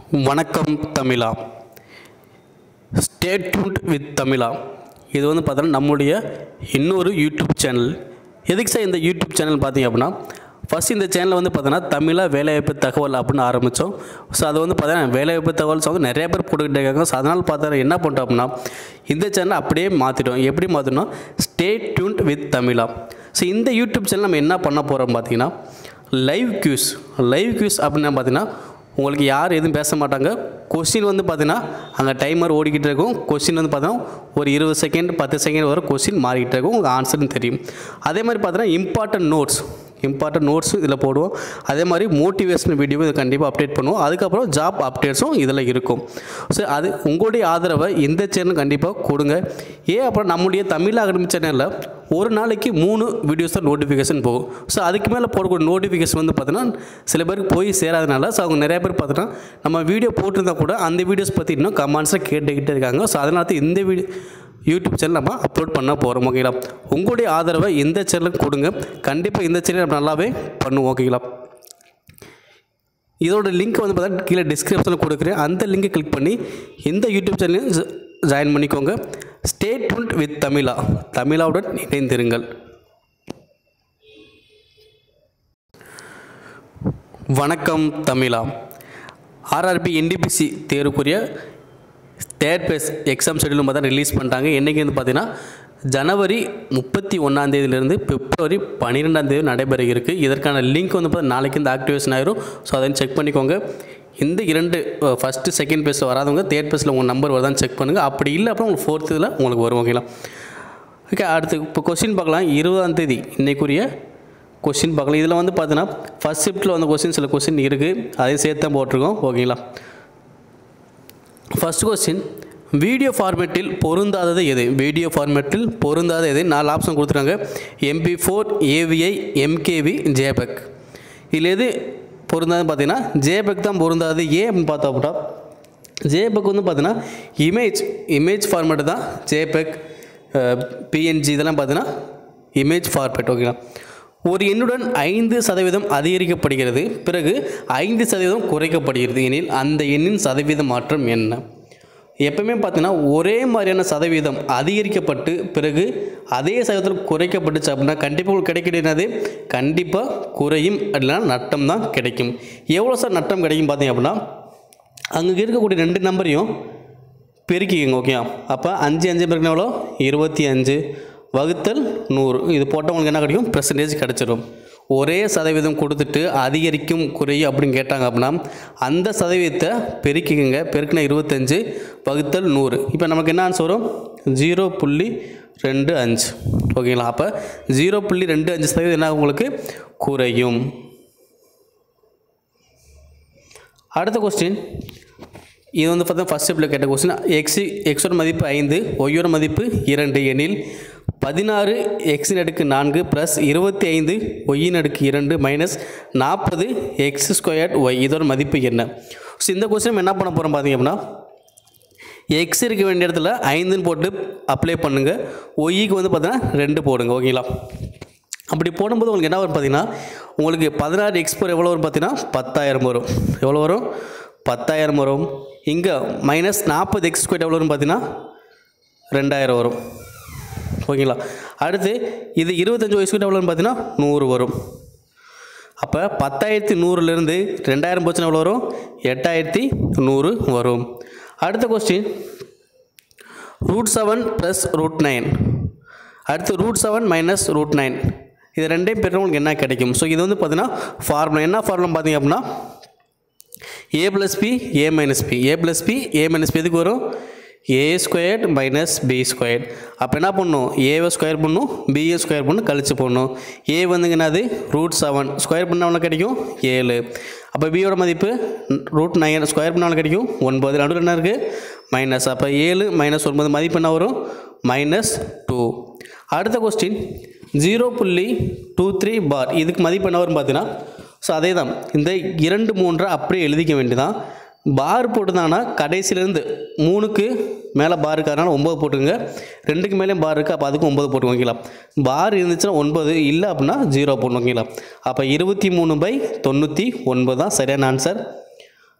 வணக்கம் தமிழா stay tuned with தமிழா இது வந்து பார்த்தோன்னா நம்முடைய இன்னொரு யூடியூப் சேனல் எதுக்கு சார் இந்த யூடியூப் சேனல் பார்த்தீங்க அப்படின்னா ஃபஸ்ட் இந்த சேனலில் வந்து பார்த்தோன்னா தமிழா வேலைவாய்ப்பு தகவல் அப்படின்னு ஆரம்பித்தோம் ஸோ அது வந்து பார்த்தீங்கன்னா வேலைவாய்ப்பு தகவல் வந்து நிறைய பேர் போட்டுக்கிட்டே இருக்காங்க ஸோ அதனால் பார்த்தா என்ன பண்ணிட்டோம் அப்படின்னா இந்த சேனலை அப்படியே மாற்றிட்டோம் எப்படி மாற்றினோம் stay tuned with Tamizha so இந்த யூடியூப் சேனல் நம்ம என்ன பண்ண போகிறோம் பார்த்தீங்கன்னா லைவ் கியூஸ் லைவ் கியூஸ் அப்படின்னா பார்த்தீங்கன்னா உங்களுக்கு யார் எதுவும் பேச மாட்டாங்க கொஸ்டின் வந்து பார்த்தீங்கன்னா அங்கே டைமர் ஓடிக்கிட்டு இருக்கும் கொஸ்டின் வந்து பார்த்தீங்கன்னா ஒரு இருபது செகண்ட் பத்து செகண்ட் வரை கொஸ்டின் மாறிக்கிட்டு இருக்கும் உங்களுக்கு ஆன்சர்னு தெரியும் அதே மாதிரி பார்த்தீங்கன்னா இம்பார்ட்டன்ட் நோட்ஸ் இம்பார்ட்டன்ட் நோட்ஸும் இதில் போடுவோம் அதே மாதிரி மோட்டிவேஷனல் வீடியோ இதை கண்டிப்பாக அப்டேட் பண்ணுவோம் அதுக்கப்புறம் ஜாப் அப்டேட்ஸும் இதில் இருக்கும் ஸோ அது உங்களுடைய ஆதரவை இந்த சேனல் கண்டிப்பாக கொடுங்க ஏன் அப்புறம் நம்முடைய தமிழ் அகாடமி சேனலில் ஒரு நாளைக்கு மூணு வீடியோஸ் தான் நோட்டிஃபிகேஷன் போகும் ஸோ அதுக்கு மேலே போடக்கூடிய நோட்டிஃபிகேஷன் வந்து பார்த்தீங்கன்னா சில பேருக்கு போய் சேராதனால ஸோ அவங்க நிறைய பேர் பார்த்தீங்கன்னா நம்ம வீடியோ போட்டிருந்தா கூட அந்த வீடியோஸ் பற்றி இன்னும் கமெண்ட்ஸை கேட்டுக்கிட்டே இருக்காங்க ஸோ அதனால தான் இந்த வீடியோ யூடியூப் சேனல் நம்ம அப்லோட் பண்ண போகிறோம் ஓகேங்களா உங்களுடைய ஆதரவை இந்த சேனலுக்கு கொடுங்க கண்டிப்பாக இந்த சேனல் நம்ம நல்லாவே பண்ணுவோம் ஓகேங்களா இதோட லிங்க் வந்து பார்த்தா கீழே டிஸ்கிரிப்ஷனில் கொடுக்குறேன் அந்த லிங்கை கிளிக் பண்ணி இந்த யூடியூப் சேனலையும் ஜாயின் பண்ணிக்கோங்க ஸ்டே டுண்ட் வித் தமிழா தமிழாவுடன் இணைந்திருங்கள் வணக்கம் தமிழா ஆர்ஆர்பி என்டிபிசி தேர்வுக்குரிய தேர்ட் பேஸ் எக்ஸாம் ஷெடியூல் பார்த்தா ரிலீஸ் பண்ணிட்டாங்க என்றைக்கு வந்து பார்த்தீங்கன்னா ஜனவரி முப்பத்தி ஒன்றாந்தேதியிலேருந்து பிப்ரவரி பன்னிரெண்டாம் தேதி நடைபெற இருக்குது இதற்கான லிங்க் வந்து பார்த்தா நாளைக்கு இந்த ஆக்டிவேஷன் ஆயிரும் ஸோ அதை செக் பண்ணிக்கோங்க இந்த இரண்டு ஃபஸ்ட்டு செகண்ட் பேஸில் வராதவங்க தேர்ட் பேஸில் உங்கள் நம்பர் வருதான்னு செக் பண்ணுங்கள் அப்படி இல்லை அப்புறம் உங்களுக்கு ஃபோர்த் இதில் உங்களுக்கு வரும் ஓகேங்களா ஓகே அடுத்து இப்போ கொஸ்டின் பார்க்கலாம் இருபதாம் தேதி இன்னைக்குரிய கொஸ்டின் பார்க்கலாம் இதில் வந்து பார்த்தீங்கன்னா ஃபஸ்ட் ஷிஃப்ட்டில் வந்த கொஸ்டின் சில கொஸ்டின் இருக்குது அதையும் சேர்த்து தான் போட்டிருக்கோம் ஓகேங்களா ஃபர்ஸ்ட் கொஸ்டின் வீடியோ ஃபார்மேட்டில் பொருந்தாதது எது வீடியோ ஃபார்மேட்டில் பொருந்தாத எது நாலு ஆப்ஷன் கொடுத்துருக்காங்க MP four AVI MKV JPEG இதில் எது பொருந்தாதுன்னு பார்த்தீங்கன்னா ஜேபெக் தான் பொருந்தாது ஏன் அப்படின்னு பார்த்தா அப்படின்னா ஜேபெக் வந்து பார்த்தீங்கன்னா இமேஜ் இமேஜ் ஃபார்மேட்டு தான் ஜேபெக் பிஎன்ஜி இதெல்லாம் பார்த்தீங்கன்னா இமேஜ் ஃபார்மேட் ஓகேங்களா ஒரு எண்ணுடன் ஐந்து சதவீதம் அதிகரிக்கப்படுகிறது பிறகு ஐந்து சதவீதம் குறைக்கப்படுகிறது எனில் அந்த எண்ணின் சதவீத மாற்றம் என்ன எப்பவுமே பார்த்தீங்கன்னா ஒரே மாதிரியான சதவீதம் அதிகரிக்கப்பட்டு பிறகு அதே சதவீதத்தில் குறைக்கப்பட்டுச்சு அப்படின்னா கண்டிப்பாக உங்களுக்கு கிடைக்கிறது கண்டிப்பாக குறையும் இல்லைன்னா நட்டம் தான் கிடைக்கும் எவ்வளோ சார் நட்டம் கிடைக்கும் பார்த்தீங்க அப்படின்னா அங்கே இருக்கக்கூடிய ரெண்டு நம்பரையும் பெருக்கிக்கோங்க ஓகே அப்போ அஞ்சு அஞ்சு பெருக்கினா எவ்வளோ இருபத்தி அஞ்சு வகுத்தல் நூறு இது போட்டால் உங்களுக்கு என்ன கிடைக்கும் பெர்சன்டேஜ் கிடச்சிரும் ஒரே சதவீதம் கொடுத்துட்டு அதிகரிக்கும் குறையும் அப்படின்னு கேட்டாங்க அப்படின்னா அந்த சதவீதத்தை பெருக்கிக்கங்க பெருக்கினா இருபத்தஞ்சு வகுத்தல் நூறு இப்போ நமக்கு என்ன ஆன்சர் வரும் ஜீரோ புள்ளி ரெண்டு அஞ்சு ஓகேங்களா அப்போ ஜீரோ புள்ளி ரெண்டு அஞ்சு சதவீதம் என்ன உங்களுக்கு குறையும் அடுத்த கொஸ்டின் இது வந்து பார்த்தா ஃபஸ்ட் ஸ்டெப்பில் கேட்ட கொஸ்டின் எக்ஸி எக்ஸோட மதிப்பு ஐந்து ஒய்யோட மதிப்பு இரண்டு எனில் பதினாறு எக்ஸின் அடுக்கு நான்கு ப்ளஸ் இருபத்தி ஐந்து ஒய்யின் அடுக்கு இரண்டு மைனஸ் நாற்பது எக்ஸ் ஸ்கொயர்ட் ஒய் இதோட மதிப்பு என்ன ஸோ இந்த கொஸ்டின் என்ன பண்ண போகிறோம் பார்த்தீங்க அப்படின்னா எக்ஸ் இருக்க வேண்டிய இடத்துல ஐந்துன்னு போட்டு அப்ளை பண்ணுங்கள் ஒய்க்கு வந்து பார்த்தீங்கன்னா ரெண்டு போடுங்க ஓகேங்களா அப்படி போடும்போது உங்களுக்கு என்ன வரும் பார்த்தீங்கன்னா உங்களுக்கு பதினாறு எக்ஸ் போர் எவ்வளோ வரும் பார்த்தீங்கன்னா பத்தாயிரம் வரும் எவ்வளோ வரும் பத்தாயிரம் வரும் இங்கே மைனஸ் நாற்பது எக்ஸ் ஸ்கொயர் எவ்வளோ வரும் பார்த்தீங்கன்னா ரெண்டாயிரம் வரும் ஓகேங்களா அடுத்து இது இருபத்தஞ்சி வயசு எவ்வளோ வரும் பார்த்தீங்கன்னா நூறு வரும் அப்போ பத்தாயிரத்தி நூறுலேருந்து ரெண்டாயிரம் போச்சுன்னா எவ்வளோ வரும் எட்டாயிரத்தி நூறு வரும் அடுத்த question root seven plus root nine அடுத்து root seven minus root nine இது ரெண்டையும் பெற்ற உங்களுக்கு என்ன கிடைக்கும் ஸோ இது வந்து பார்த்தீங்கன்னா ஃபார்முலா என்ன ஃபார்முலா பார்த்தீங்க அப்படின்னா A plus B A minus B A plus B A minus B எதுக்கு வரும் A squared minus B squared அப்போ என்ன பண்ணும் ஏவை ஸ்கொயர் பண்ணும் பிஏ ஸ்கொயர் பண்ணு கழிச்சு போடணும் ஏ வந்துங்க என்னது ரூட் செவன் ஸ்கொயர் பண்ண எவ்வளோ கிடைக்கும் ஏழு அப்போ பியோட மதிப்பு ரூட் நைன் ஸ்கொயர் பண்ண எவ்வளோ கிடைக்கும் ஒன்பது நடுவில் என்ன இருக்குது மைனஸ் அப்போ ஏழு மைனஸ் ஒன்பது மதிப்பு என்ன வரும் மைனஸ் டூ அடுத்த கொஸ்டின் ஜீரோ புள்ளி டூ த்ரீ பார் இதுக்கு மதிப்பு என்ன வரும் பார்த்தீங்கன்னா ஸோ அதே தான் இந்த இரண்டு மூன்றை அப்படியே எழுதிக்க வேண்டியதான் பார் போட்டுருந்தாங்கன்னா கடைசியிலேருந்து மூணுக்கு மேலே பார் இருக்கிறதுனால ஒம்பது போட்டுங்க ரெண்டுக்கு மேலே பார் இருக்குது அப்போ அதுக்கு ஒம்பது போட்டு ஓகேங்களா பார் இருந்துச்சுன்னா ஒன்பது இல்லை அப்படின்னா ஜீரோ போடணும் ஓகேங்களா அப்போ இருபத்தி மூணு பை தொண்ணூற்றி ஒன்பது தான் சரியான ஆன்சர்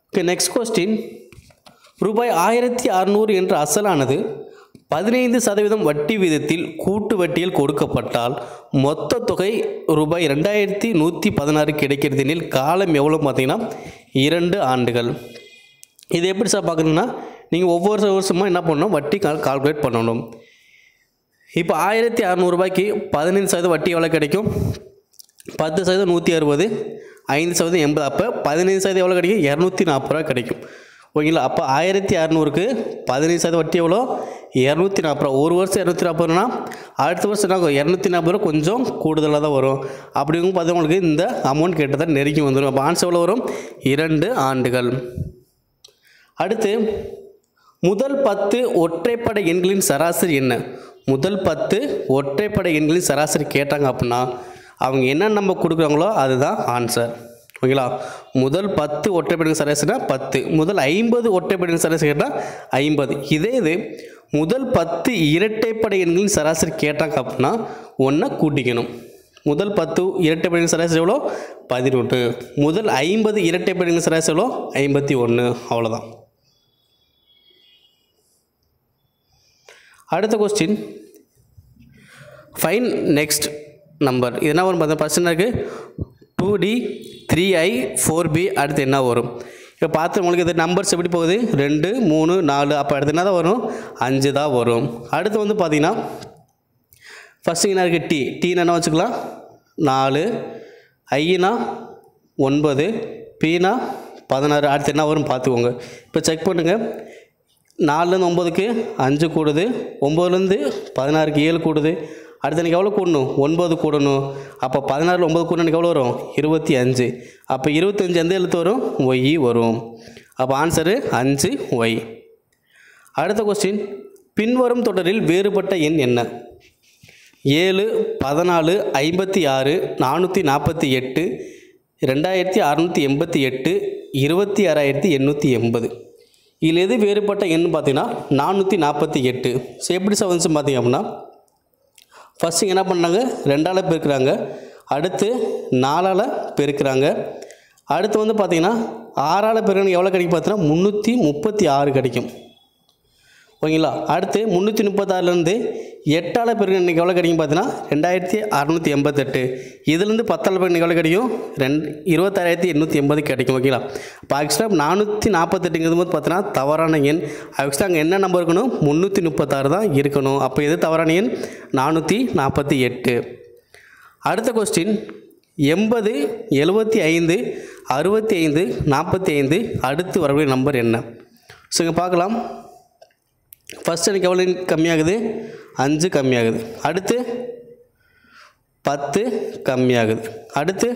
ஓகே நெக்ஸ்ட் கொஸ்டின் ரூபாய் ஆயிரத்தி அறநூறு என்ற அசலானது பதினைந்து சதவீதம் வட்டி வீதத்தில் கூட்டு வட்டியில் கொடுக்கப்பட்டால் மொத்த தொகை ரூபாய் ரெண்டாயிரத்தி நூற்றி பதினாறு கிடைக்கிறது எனில் காலம் எவ்வளோ பார்த்தீங்கன்னா இரண்டு ஆண்டுகள் இது எப்படி சார் பார்க்கணுன்னா நீங்கள் ஒவ்வொரு வருஷமாக என்ன பண்ணணும் வட்டி கால் கால்குலேட் பண்ணணும் இப்போ ஆயிரத்தி அறநூறுபாய்க்கு பதினைந்து சதவீதம் வட்டி எவ்வளோ கிடைக்கும் பத்து சதவீதம் நூற்றி அறுபது ஐந்து சதவீதம் எண்பது அப்போ பதினைந்து சதவீதம் எவ்வளோ கிடைக்கும் இரநூத்தி நாற்பது ரூபா கிடைக்கும் ஓகேங்களா அப்போ ஆயிரத்தி அறநூறுக்கு பதினைந்து சதவீதம் வட்டி எவ்வளோ இரநூத்தி நாற்பது ரூபா ஒரு வருஷம் இரநூத்தி நாற்பது ரூபா அடுத்த வருஷம் என்ன இரநூத்தி நாற்பது ரூபா கொஞ்சம் கூடுதலாக தான் வரும் அப்படிங்கும் பார்த்து உங்களுக்கு இந்த அமௌண்ட் கிட்டத்தட்ட நெருங்கி வந்துடும் அப்போ ஆன்சர் எவ்வளோ வரும் இரண்டு ஆண்டுகள் அடுத்து முதல் பத்து ஒற்றைப்படை எண்களின் சராசரி என்ன முதல் பத்து ஒற்றைப்படை எண்களின் சராசரி கேட்டாங்க அப்படின்னா அவங்க என்ன நம்ம கொடுக்குறாங்களோ அதுதான் ஆன்சர் ஓகேங்களா முதல் பத்து ஒற்றைப்படை சராசரினா பத்து முதல் ஐம்பது ஒற்றைப்படை சராசரி கேட்டால் ஐம்பது இதே இது முதல் பத்து இரட்டைப்படை எண்களின் சராசரி கேட்டாங்க அப்படின்னா ஒன்றை கூட்டிக்கணும் முதல் பத்து இரட்டைப்படை சராசரி எவ்வளோ பதினொன்று முதல் ஐம்பது இரட்டைப்படை சராசரி எவ்வளோ ஐம்பத்தி ஒன்று அவ்வளோதான் அடுத்த கொஸ்டின் ஃபைன் நெக்ஸ்ட் நம்பர் இது என்ன வரும் பார்த்தா ஃபஸ்ட் என்ன இருக்குது two D three I four P அடுத்து என்ன வரும் இப்போ பார்த்து உங்களுக்கு இது நம்பர்ஸ் எப்படி போகுது ரெண்டு மூணு நாலு அப்போ அடுத்து என்ன தான் வரும் அஞ்சு தான் வரும் அடுத்து வந்து பார்த்தீங்கன்னா ஃபஸ்ட்டு என்ன இருக்குது டி டீனா என்ன வச்சுக்கலாம் நாலு ஐனா ஒன்பது பீனா பதினாறு அடுத்து என்ன வரும் பார்த்துக்கோங்க இப்போ செக் பண்ணுங்கள் நாலுலேருந்து ஒம்பதுக்கு அஞ்சு கூடுது ஒம்பதுலேருந்து பதினாறுக்கு ஏழு கூடுது அடுத்து எனக்கு எவ்வளோ கூடணும் ஒன்பது கூடணும் அப்போ பதினாறில் ஒம்பது கூடணும் எனக்கு எவ்வளோ வரும் இருபத்தி அஞ்சு அப்போ இருபத்தஞ்சு எந்த எழுத்து வரும் ஒய் வரும் அப்போ ஆன்சரு அஞ்சு ஒய் அடுத்த கொஸ்டின் பின்வரும் தொடரில் வேறுபட்ட எண் என்ன ஏழு பதினாலு ஐம்பத்தி ஆறு நானூற்றி நாற்பத்தி எட்டு ரெண்டாயிரத்தி அறநூற்றி எண்பத்தி எட்டு இருபத்தி ஆறாயிரத்தி எண்ணூற்றி எண்பது இதில் எது வேறுபட்ட எண்ணு பார்த்தீங்கன்னா நானூற்றி நாற்பத்தி எட்டு ஸோ எப்படி சார் வந்துச்சு பார்த்தீங்க அப்படின்னா ஃபஸ்ட்டு என்ன பண்ணாங்க ரெண்டால் பெருக்கிறாங்க அடுத்து நாலால் பெருக்கிறாங்க அடுத்து வந்து பார்த்திங்கன்னா ஆறால் பெருக்கிறாங்க எவ்வளோ கிடைக்கும் பார்த்தீங்கன்னா முந்நூற்றி முப்பத்தி ஆறு கிடைக்கும் ஓகேங்களா அடுத்து முந்நூற்றி முப்பத்தாறுலேருந்து எட்டால் பெருக்கு இன்றைக்கி எவ்வளோ கிடைக்கும் பார்த்தீங்கன்னா ரெண்டாயிரத்தி அறநூற்றி எண்பத்தெட்டு இதுலேருந்து பத்தால் பெருக்கு எவ்வளோ கிடைக்கும் ரெண்டு இருபத்தாயிரத்தி எண்ணூற்றி எண்பது கிடைக்கும் ஓகேங்களா இப்போ ஆக்சுவலாக நானூற்றி நாற்பத்தெட்டுங்கிறது போது பார்த்தீங்கன்னா தவறான எண் ஆக்சுவலாக அங்கே என்ன நம்பர் இருக்கணும் முந்நூற்றி முப்பத்தாறு தான் இருக்கணும் அப்போ எது தவறான எண் நானூற்றி நாற்பத்தி எட்டு அடுத்த கொஸ்டின் எண்பது எழுபத்தி ஐந்து அறுபத்தி ஐந்து நாற்பத்தி ஐந்து அடுத்து வரக்கூடிய நம்பர் என்ன ஸோ இங்கே பார்க்கலாம் ஃபஸ்ட் எனக்கு எவ்வளோ கம்மியாகுது அஞ்சு கம்மியாகுது அடுத்து பத்து கம்மியாகுது அடுத்து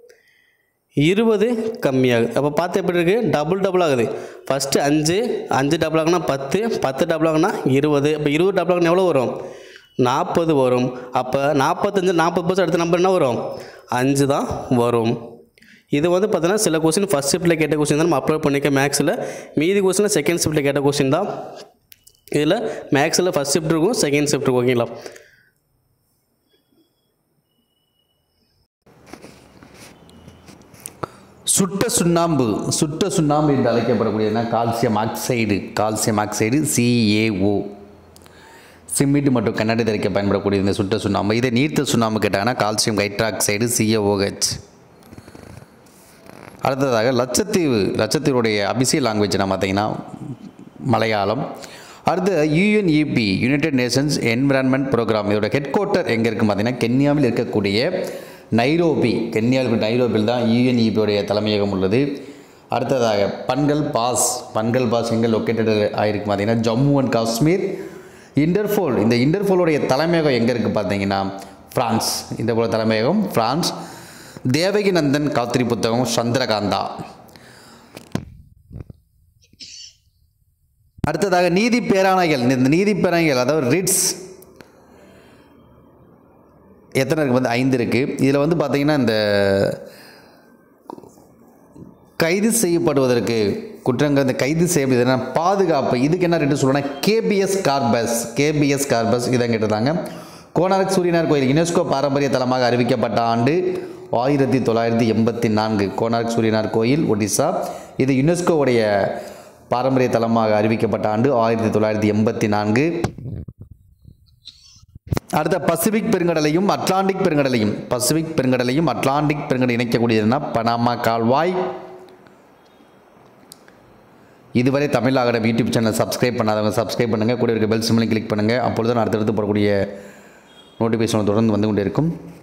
இருபது கம்மியாகுது அப்போ பார்த்து எப்படி இருக்குது டபுள் டபுள் ஆகுது ஃபஸ்ட்டு அஞ்சு அஞ்சு டபுள் ஆகுனா பத்து பத்து டபுள் ஆகுனா இருபது அப்போ இருபது டபுள் ஆகுனா எவ்வளோ வரும் நாற்பது வரும் அப்போ நாற்பத்தஞ்சு நாற்பது பர்சன்ட் அடுத்த நம்பர் என்ன வரும் அஞ்சு தான் வரும் இது வந்து பார்த்தீங்கன்னா சில கொஸ்டின் ஃபஸ்ட் ஷிஃப்ட்டில் கேட்ட கொஸ்டின் தான் நம்ம அப்லோட் பண்ணிக்க மேக்ஸில் மீதி கொஸ்டின் செகண்ட் ஷிஃப்ட்டில் கேட்ட கொஸ்டின் தான் இதில் மேக்ஸில் ஃபஸ்ட் ஷிஃப்ட் இருக்கும் செகண்ட் ஷிஃப்ட் இருக்கும் ஓகேங்களா சுட்ட சுண்ணாம்பு சுட்ட சுண்ணாம்பு என்று அழைக்கப்படக்கூடியதுனா calcium oxide calcium oxide CaO cement மற்றும் கண்ணாடி தரிக்க பயன்படக்கூடிய இந்த சுட்ட சுண்ணாம்பு இதை நீர்த்த சுண்ணாம்பு கேட்டாங்கன்னா கால்சியம் ஹைட்ராக்சைடு சிஏஓஹெச் அடுத்ததாக லட்சத்தீவு லட்சத்தீவுடைய அபிசியல் லாங்குவேஜ் நம்ம பார்த்தீங்கன்னா மலையாளம் அடுத்து UNEP United Nations Environment Programme இதோட ஹெட் குவார்ட்டர் எங்கே இருக்குது பார்த்தீங்கன்னா கென்யாவில் இருக்கக்கூடிய நைரோபி கென்யாவில் நைரோபியில் தான் யுஎன்இபியோடைய தலைமையகம் உள்ளது அடுத்ததாக பன்கல் பாஸ் பன்கல் பாஸ் எங்கே லொக்கேட்டட் ஆகிருக்கு பார்த்தீங்கன்னா ஜம்மு அண்ட் காஷ்மீர் இன்டர்ஃபோல் இந்த இன்டர்ஃபோலுடைய தலைமையகம் எங்கே இருக்குது பார்த்தீங்கன்னா ஃப்ரான்ஸ் இன்டர்போல் தலைமையகம் ஃப்ரான்ஸ் தேவகி நந்தன் காத்திரி புத்தகம் சந்திரகாந்தா அடுத்ததாக நீதி பேராணைகள் இந்த நீதி பேராணைகள் அதாவது ரிட்ஸ் எத்தனை இருக்குது வந்து ஐந்து இருக்குது இதில் வந்து பார்த்திங்கன்னா இந்த கைது செய்யப்படுவதற்கு குற்றங்கள் இந்த கைது செய்யப்படுது பாதுகாப்பு இதுக்கு என்ன ரெண்டு சொல்லணும்னா கேபிஎஸ் கார்பஸ் கேபிஎஸ் கார்பஸ் இதை கேட்டிருந்தாங்க கோனார்க் சூரியனார் கோயில் யுனெஸ்கோ பாரம்பரிய தலமாக அறிவிக்கப்பட்ட ஆண்டு ஆயிரத்தி தொள்ளாயிரத்தி எண்பத்தி நான்கு கோனார்க் சூரியனார் கோயில் ஒடிசா இது யுனெஸ்கோவுடைய பாரம்பரிய தலமாக அறிவிக்கப்பட்ட ஆண்டு ஆயிரத்தி தொள்ளாயிரத்தி எண்பத்தி நான்கு அடுத்த பசிபிக் பெருங்கடலையும் அட்லாண்டிக் பெருங்கடலையும் பசிபிக் பெருங்கடலையும் அட்லாண்டிக் பெருங்கடலை இணைக்கக்கூடியதுன்னா பனாமா கால்வாய் இதுவரை தமிழ் ஆகடம் யூடியூப் சேனல் சப்ஸ்கிரைப் பண்ணாதவங்க சப்ஸ்கிரைப் பண்ணுங்கள் கூட இருக்க பெல் சிம்லையும் கிளிக் பண்ணுங்கள் அப்பொழுது நான் அடுத்தடுத்து போடக்கூடிய நோட்டிஃபிகேஷன் தொடர்ந்து வந்து கொண்டே இருக்கும்